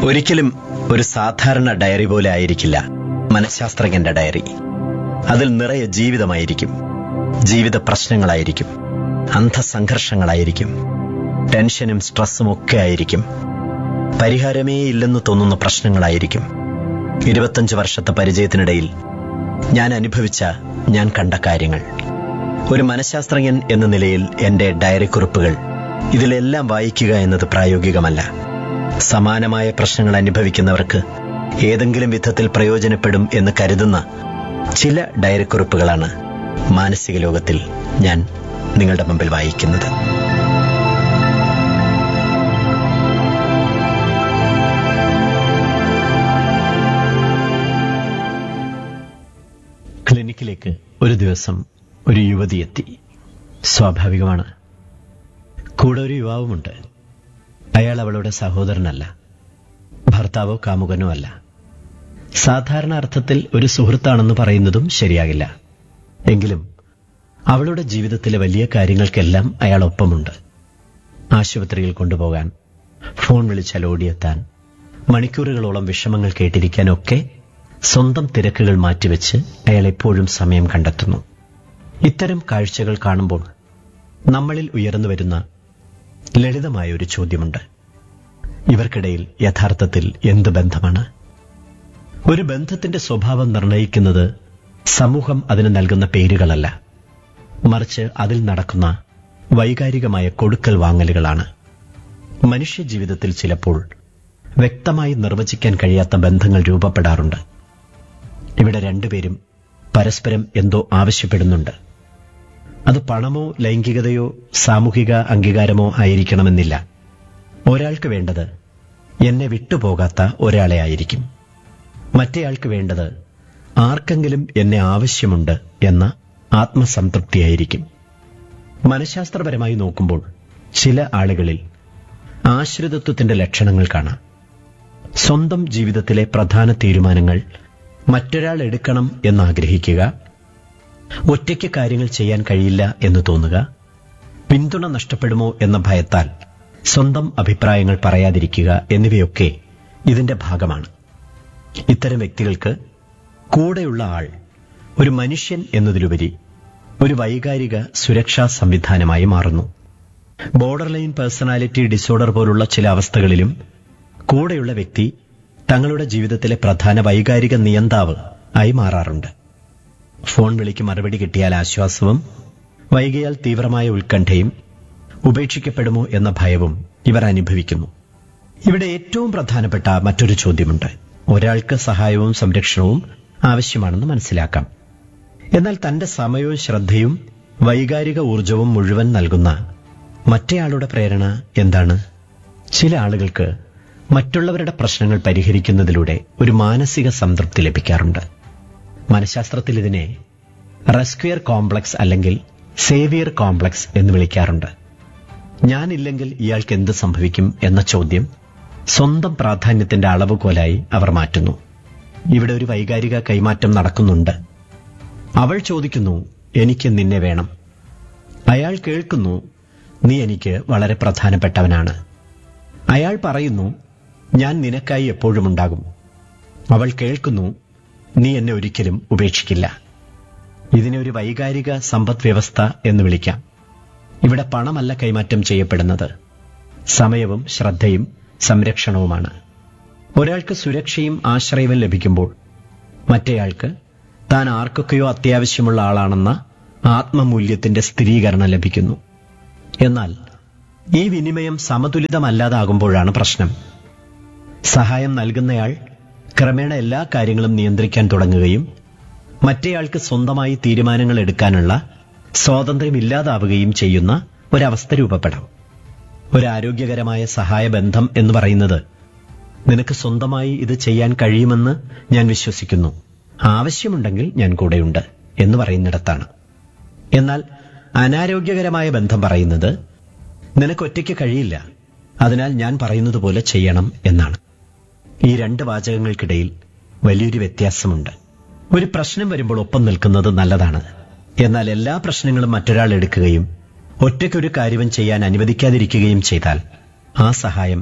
ഒരിക്കലും ഒരു സാധാരണ ഡയറി പോലെ ആയിരിക്കില്ല മനഃശാസ്ത്രജ്ഞന്റെ ഡയറി അതിൽ നിറയെ ജീവിതമായിരിക്കും ജീവിത പ്രശ്നങ്ങളായിരിക്കും അന്ധസംഘർഷങ്ങളായിരിക്കും ടെൻഷനും സ്ട്രെസ്സും ഒക്കെ ആയിരിക്കും പരിഹാരമേ ഇല്ലെന്ന് തോന്നുന്ന പ്രശ്നങ്ങളായിരിക്കും ഇരുപത്തഞ്ച് വർഷത്തെ പരിചയത്തിനിടയിൽ ഞാൻ അനുഭവിച്ച ഞാൻ കണ്ട കാര്യങ്ങൾ ഒരു മനഃശാസ്ത്രജ്ഞൻ എന്ന നിലയിൽ എന്റെ ഡയറി കുറിപ്പുകൾ ഇതിലെല്ലാം വായിക്കുക എന്നത് പ്രായോഗികമല്ല സമാനമായ പ്രശ്നങ്ങൾ അനുഭവിക്കുന്നവർക്ക് ഏതെങ്കിലും വിധത്തിൽ പ്രയോജനപ്പെടും എന്ന് കരുതുന്ന ചില ഡയറി കുറിപ്പുകളാണ് മാനസിക ലോകത്തിൽ ഞാൻ നിങ്ങളുടെ മുമ്പിൽ വായിക്കുന്നത് ക്ലിനിക്കിലേക്ക് ഒരു ദിവസം ഒരു യുവതി എത്തി സ്വാഭാവികമാണ് കൂടെ ഒരു യുവാവുമുണ്ട് അയാൾ അവളുടെ സഹോദരനല്ല ഭർത്താവോ കാമുകനോ അല്ല സാധാരണ അർത്ഥത്തിൽ ഒരു സുഹൃത്താണെന്ന് പറയുന്നതും ശരിയാകില്ല എങ്കിലും അവളുടെ ജീവിതത്തിലെ വലിയ കാര്യങ്ങൾക്കെല്ലാം അയാൾ ഒപ്പമുണ്ട് ആശുപത്രിയിൽ കൊണ്ടുപോകാൻ ഫോൺ വിളിച്ചാൽ ഓടിയെത്താൻ മണിക്കൂറുകളോളം വിഷമങ്ങൾ കേട്ടിരിക്കാനൊക്കെ സ്വന്തം തിരക്കുകൾ മാറ്റിവെച്ച് അയാൾ എപ്പോഴും സമയം കണ്ടെത്തുന്നു ഇത്തരം കാഴ്ചകൾ കാണുമ്പോൾ നമ്മളിൽ ഉയർന്നു വരുന്ന ലളിതമായ ഒരു ചോദ്യമുണ്ട് ഇവർക്കിടയിൽ യഥാർത്ഥത്തിൽ എന്ത് ബന്ധമാണ് ഒരു ബന്ധത്തിന്റെ സ്വഭാവം നിർണയിക്കുന്നത് സമൂഹം അതിന് നൽകുന്ന പേരുകളല്ല മറിച്ച് അതിൽ നടക്കുന്ന വൈകാരികമായ കൊടുക്കൽ വാങ്ങലുകളാണ് മനുഷ്യ ജീവിതത്തിൽ ചിലപ്പോൾ വ്യക്തമായി നിർവചിക്കാൻ കഴിയാത്ത ബന്ധങ്ങൾ രൂപപ്പെടാറുണ്ട് ഇവിടെ രണ്ടുപേരും പരസ്പരം എന്തോ ആവശ്യപ്പെടുന്നുണ്ട് അത് പണമോ ലൈംഗികതയോ സാമൂഹിക അംഗീകാരമോ ആയിരിക്കണമെന്നില്ല ഒരാൾക്ക് വേണ്ടത് എന്നെ വിട്ടുപോകാത്ത ഒരാളെ ആയിരിക്കും മറ്റേയാൾക്ക് വേണ്ടത് ആർക്കെങ്കിലും എന്നെ ആവശ്യമുണ്ട് എന്ന ആത്മസംതൃപ്തിയായിരിക്കും മനഃശാസ്ത്രപരമായി നോക്കുമ്പോൾ ചില ആളുകളിൽ ആശ്രിതത്വത്തിന്റെ ലക്ഷണങ്ങൾ കാണാം സ്വന്തം ജീവിതത്തിലെ പ്രധാന തീരുമാനങ്ങൾ മറ്റൊരാൾ എടുക്കണം എന്നാഗ്രഹിക്കുക ഒറ്റയ്ക്ക് കാര്യങ്ങൾ ചെയ്യാൻ കഴിയില്ല എന്ന് തോന്നുക പിന്തുണ നഷ്ടപ്പെടുമോ എന്ന ഭയത്താൽ സ്വന്തം അഭിപ്രായങ്ങൾ പറയാതിരിക്കുക എന്നിവയൊക്കെ ഇതിന്റെ ഭാഗമാണ് ഇത്തരം വ്യക്തികൾക്ക് കൂടെയുള്ള ആൾ ഒരു മനുഷ്യൻ എന്നതിലുപരി ഒരു വൈകാരിക സുരക്ഷാ സംവിധാനമായി മാറുന്നു ബോർഡർ ലൈൻ പേഴ്സണാലിറ്റി ഡിസോർഡർ പോലുള്ള ചില അവസ്ഥകളിലും കൂടെയുള്ള വ്യക്തി തങ്ങളുടെ ജീവിതത്തിലെ പ്രധാന വൈകാരിക നിയന്താവ് ആയി മാറാറുണ്ട് ഫോൺ വിളിക്ക് മറുപടി കിട്ടിയാൽ ആശ്വാസവും വൈകിയാൽ തീവ്രമായ ഉത്കണ്ഠയും ഉപേക്ഷിക്കപ്പെടുമോ എന്ന ഭയവും ഇവർ അനുഭവിക്കുന്നു ഇവിടെ ഏറ്റവും പ്രധാനപ്പെട്ട മറ്റൊരു ചോദ്യമുണ്ട് ഒരാൾക്ക് സഹായവും സംരക്ഷണവും ആവശ്യമാണെന്ന് മനസ്സിലാക്കാം എന്നാൽ തന്റെ സമയവും ശ്രദ്ധയും വൈകാരിക ഊർജവും മുഴുവൻ നൽകുന്ന മറ്റേയാളുടെ പ്രേരണ എന്താണ് ചില ആളുകൾക്ക് മറ്റുള്ളവരുടെ പ്രശ്നങ്ങൾ പരിഹരിക്കുന്നതിലൂടെ ഒരു മാനസിക സംതൃപ്തി ലഭിക്കാറുണ്ട് മനഃശാസ്ത്രത്തിൽ ഇതിനെ റെസ്ക്വിയർ കോംപ്ലക്സ് അല്ലെങ്കിൽ സേവിയർ കോംപ്ലക്സ് എന്ന് വിളിക്കാറുണ്ട് ഞാനില്ലെങ്കിൽ ഇയാൾക്ക് എന്ത് സംഭവിക്കും എന്ന ചോദ്യം സ്വന്തം പ്രാധാന്യത്തിന്റെ അളവുകോലായി അവർ മാറ്റുന്നു ഇവിടെ ഒരു വൈകാരിക കൈമാറ്റം നടക്കുന്നുണ്ട് അവൾ ചോദിക്കുന്നു എനിക്ക് നിന്നെ വേണം അയാൾ കേൾക്കുന്നു നീ എനിക്ക് വളരെ പ്രധാനപ്പെട്ടവനാണ് അയാൾ പറയുന്നു ഞാൻ നിനക്കായി എപ്പോഴും ഉണ്ടാകും അവൾ കേൾക്കുന്നു നീ എന്നെ ഒരിക്കലും ഉപേക്ഷിക്കില്ല ഇതിനെ ഒരു വൈകാരിക സമ്പദ് വ്യവസ്ഥ എന്ന് വിളിക്കാം ഇവിടെ പണമല്ല കൈമാറ്റം ചെയ്യപ്പെടുന്നത് സമയവും ശ്രദ്ധയും സംരക്ഷണവുമാണ് ഒരാൾക്ക് സുരക്ഷയും ആശ്രയവും ലഭിക്കുമ്പോൾ മറ്റേയാൾക്ക് താൻ ആർക്കൊക്കെയോ അത്യാവശ്യമുള്ള ആളാണെന്ന ആത്മമൂല്യത്തിന്റെ സ്ഥിരീകരണം ലഭിക്കുന്നു എന്നാൽ ഈ വിനിമയം സമതുലിതമല്ലാതാകുമ്പോഴാണ് പ്രശ്നം സഹായം നൽകുന്നയാൾ ക്രമേണ എല്ലാ കാര്യങ്ങളും നിയന്ത്രിക്കാൻ തുടങ്ങുകയും മറ്റേയാൾക്ക് സ്വന്തമായി തീരുമാനങ്ങൾ എടുക്കാനുള്ള സ്വാതന്ത്ര്യമില്ലാതാവുകയും ചെയ്യുന്ന ഒരവസ്ഥ രൂപപ്പെടാം ഒരാരോഗ്യകരമായ സഹായബന്ധം എന്ന് പറയുന്നത് നിനക്ക് സ്വന്തമായി ഇത് ചെയ്യാൻ കഴിയുമെന്ന് ഞാൻ വിശ്വസിക്കുന്നു ആവശ്യമുണ്ടെങ്കിൽ ഞാൻ കൂടെയുണ്ട് എന്ന് പറയുന്നിടത്താണ് എന്നാൽ അനാരോഗ്യകരമായ ബന്ധം പറയുന്നത് നിനക്ക് ഒറ്റയ്ക്ക് കഴിയില്ല അതിനാൽ ഞാൻ പറയുന്നത് പോലെ ചെയ്യണം എന്നാണ് ഈ രണ്ട് വാചകങ്ങൾക്കിടയിൽ വലിയൊരു വ്യത്യാസമുണ്ട് ഒരു പ്രശ്നം വരുമ്പോൾ ഒപ്പം നിൽക്കുന്നത് നല്ലതാണ് എന്നാൽ എല്ലാ പ്രശ്നങ്ങളും മറ്റൊരാൾ എടുക്കുകയും ഒറ്റയ്ക്കൊരു കാര്യവും ചെയ്യാൻ അനുവദിക്കാതിരിക്കുകയും ചെയ്താൽ ആ സഹായം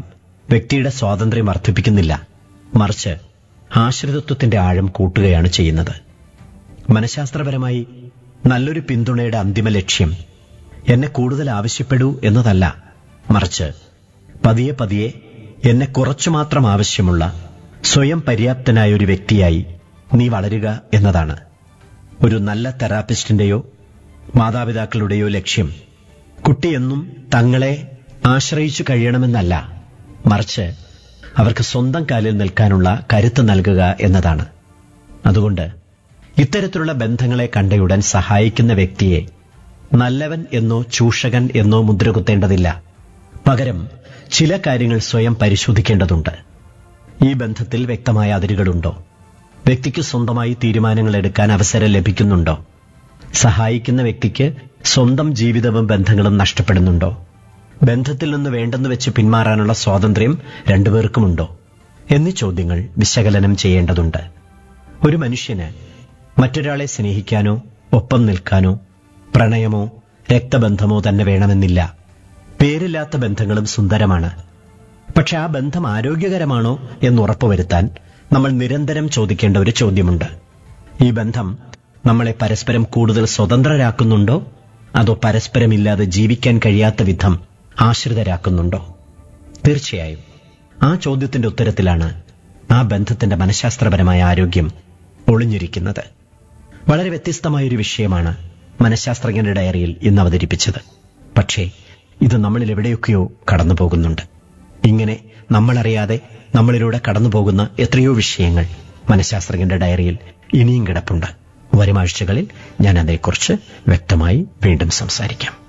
വ്യക്തിയുടെ സ്വാതന്ത്ര്യം വർദ്ധിപ്പിക്കുന്നില്ല മറിച്ച് ആശ്രിതത്വത്തിന്റെ ആഴം കൂട്ടുകയാണ് ചെയ്യുന്നത് മനഃശാസ്ത്രപരമായി നല്ലൊരു പിന്തുണയുടെ അന്തിമ ലക്ഷ്യം എന്നെ കൂടുതൽ ആവശ്യപ്പെടൂ എന്നതല്ല മറിച്ച് പതിയെ പതിയെ എന്നെ കുറച്ചു മാത്രം ആവശ്യമുള്ള സ്വയം പര്യാപ്തനായ ഒരു വ്യക്തിയായി നീ വളരുക എന്നതാണ് ഒരു നല്ല തെറാപ്പിസ്റ്റിന്റെയോ മാതാപിതാക്കളുടെയോ ലക്ഷ്യം കുട്ടിയെന്നും തങ്ങളെ ആശ്രയിച്ചു കഴിയണമെന്നല്ല മറിച്ച് അവർക്ക് സ്വന്തം കാലിൽ നിൽക്കാനുള്ള കരുത്ത് നൽകുക എന്നതാണ് അതുകൊണ്ട് ഇത്തരത്തിലുള്ള ബന്ധങ്ങളെ കണ്ടയുടൻ സഹായിക്കുന്ന വ്യക്തിയെ നല്ലവൻ എന്നോ ചൂഷകൻ എന്നോ മുദ്രകുത്തേണ്ടതില്ല പകരം ചില കാര്യങ്ങൾ സ്വയം പരിശോധിക്കേണ്ടതുണ്ട് ഈ ബന്ധത്തിൽ വ്യക്തമായ അതിരുകളുണ്ടോ വ്യക്തിക്ക് സ്വന്തമായി തീരുമാനങ്ങൾ എടുക്കാൻ അവസരം ലഭിക്കുന്നുണ്ടോ സഹായിക്കുന്ന വ്യക്തിക്ക് സ്വന്തം ജീവിതവും ബന്ധങ്ങളും നഷ്ടപ്പെടുന്നുണ്ടോ ബന്ധത്തിൽ നിന്ന് വേണ്ടെന്ന് വെച്ച് പിന്മാറാനുള്ള സ്വാതന്ത്ര്യം രണ്ടുപേർക്കുമുണ്ടോ എന്നീ ചോദ്യങ്ങൾ വിശകലനം ചെയ്യേണ്ടതുണ്ട് ഒരു മനുഷ്യന് മറ്റൊരാളെ സ്നേഹിക്കാനോ ഒപ്പം നിൽക്കാനോ പ്രണയമോ രക്തബന്ധമോ തന്നെ വേണമെന്നില്ല പേരില്ലാത്ത ബന്ധങ്ങളും സുന്ദരമാണ് പക്ഷെ ആ ബന്ധം ആരോഗ്യകരമാണോ എന്ന് ഉറപ്പുവരുത്താൻ നമ്മൾ നിരന്തരം ചോദിക്കേണ്ട ഒരു ചോദ്യമുണ്ട് ഈ ബന്ധം നമ്മളെ പരസ്പരം കൂടുതൽ സ്വതന്ത്രരാക്കുന്നുണ്ടോ അതോ പരസ്പരമില്ലാതെ ജീവിക്കാൻ കഴിയാത്ത വിധം ആശ്രിതരാക്കുന്നുണ്ടോ തീർച്ചയായും ആ ചോദ്യത്തിന്റെ ഉത്തരത്തിലാണ് ആ ബന്ധത്തിന്റെ മനഃശാസ്ത്രപരമായ ആരോഗ്യം ഒളിഞ്ഞിരിക്കുന്നത് വളരെ വ്യത്യസ്തമായൊരു വിഷയമാണ് മനഃശാസ്ത്രജ്ഞന്റെ ഡയറിയിൽ ഇന്ന് അവതരിപ്പിച്ചത് പക്ഷേ ഇത് നമ്മളിൽ എവിടെയൊക്കെയോ കടന്നു പോകുന്നുണ്ട് ഇങ്ങനെ നമ്മളറിയാതെ നമ്മളിലൂടെ കടന്നു പോകുന്ന എത്രയോ വിഷയങ്ങൾ മനഃശാസ്ത്രജ്ഞന്റെ ഡയറിയിൽ ഇനിയും കിടപ്പുണ്ട് വരും ആഴ്ചകളിൽ ഞാൻ അതേക്കുറിച്ച് വ്യക്തമായി വീണ്ടും സംസാരിക്കാം